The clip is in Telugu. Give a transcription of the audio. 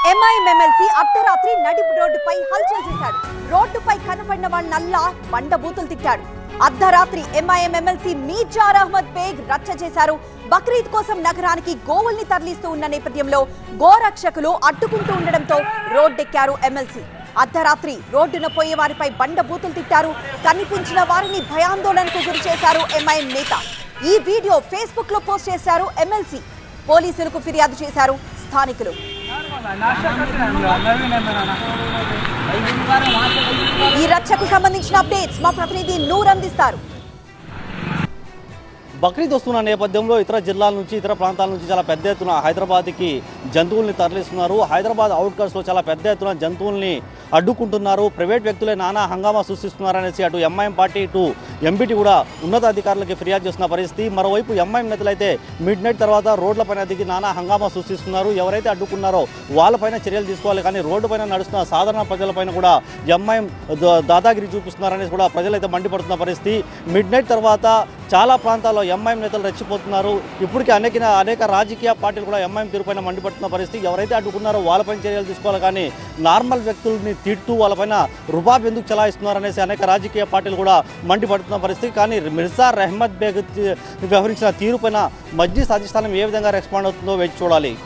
ఎంఐఎం ఎమ్మెల్సీ అర్ధరాత్రి నడిపు రోడ్డుపై హల్చల్ చేశాడు రోడ్డుపై కనపడిన వాళ్ళనల్లా బండ బూతులు తిట్టాడు అర్ధరాత్రి ఎంఐఎం ఎమ్మెల్సీ మీర్జార్ అహ్మద్ బేగ్ రచ్చ చేశారు బక్రీద్ కోసం నగరానికి గోవుల్ని తరలిస్తూ ఉన్న నేపథ్యంలో గోరక్షకులు అడ్డుకుంటూ ఉండడంతో రోడ్డెక్కారు ఎమ్మెల్సీ అర్ధరాత్రి రోడ్డున పోయే వారిపై బండ బూతులు తిట్టారు కనిపించిన వారిని భయాందోళనకు గురి చేశారు ఎంఐఎం నేత ఈ వీడియో ఫేస్బుక్ లో పోస్ట్ చేశారు ఎమ్మెల్సీ పోలీసులకు ఫిర్యాదు చేశారు స్థానికులు ఈ రచ్చకు సంబంధించిన అప్డేట్స్ మా ప్రతినిధి నూర్ అందిస్తారు బక్రీద్ వస్తున్న నేపథ్యంలో ఇతర జిల్లాల నుంచి ఇతర ప్రాంతాల నుంచి చాలా పెద్ద ఎత్తున హైదరాబాద్కి జంతువుల్ని తరలిస్తున్నారు హైదరాబాద్ అవుట్కట్స్లో చాలా పెద్ద ఎత్తున జంతువుల్ని అడ్డుకుంటున్నారు ప్రైవేట్ వ్యక్తులే నానా హంగామా సృష్టిస్తున్నారనేసి అటు ఎంఐఎం పార్టీ ఇటు ఎంపీటీ కూడా ఉన్నతాధికారులకి ఫిర్యాదు చేస్తున్న పరిస్థితి మరోవైపు ఎంఐఎం నేతలైతే మిడ్ నైట్ తర్వాత రోడ్లపైన దిగి నానా హంగామా సృష్టిస్తున్నారు ఎవరైతే అడ్డుకున్నారో వాళ్ళపైన చర్యలు తీసుకోవాలి కానీ రోడ్డుపైన నడుస్తున్న సాధారణ ప్రజలపైన కూడా ఎంఐఎం ద- దాదాగిరి చూపిస్తున్నారనేసి కూడా ప్రజలైతే మండిపడుతున్న పరిస్థితి మిడ్ నైట్ తర్వాత చాలా ప్రాంతాల్లో ఎంఐఎం నేతలు రెచ్చిపోతున్నారు ఇప్పటికే అనేక అనేక రాజకీయ పార్టీలు కూడా ఎంఐఎం తీరుపైన మండిపడుతున్న పరిస్థితి ఎవరైతే అడ్డుకున్నారో వాళ్ళపైన చర్యలు తీసుకోవాలి కానీ నార్మల్ వ్యక్తుల్ని తిడుతూ వాళ్ళపైన రుబాబ్ ఎందుకు చలాయిస్తున్నారనేసి అనేక రాజకీయ పార్టీలు కూడా మండిపడుతున్న పరిస్థితి కానీ మిర్జా రెహ్మద్ బేగ్ వ్యవహరించిన తీరుపైన మజ్లిస్ అధిష్టానం ఏ విధంగా రెస్పాండ్ అవుతుందో వేచి చూడాలి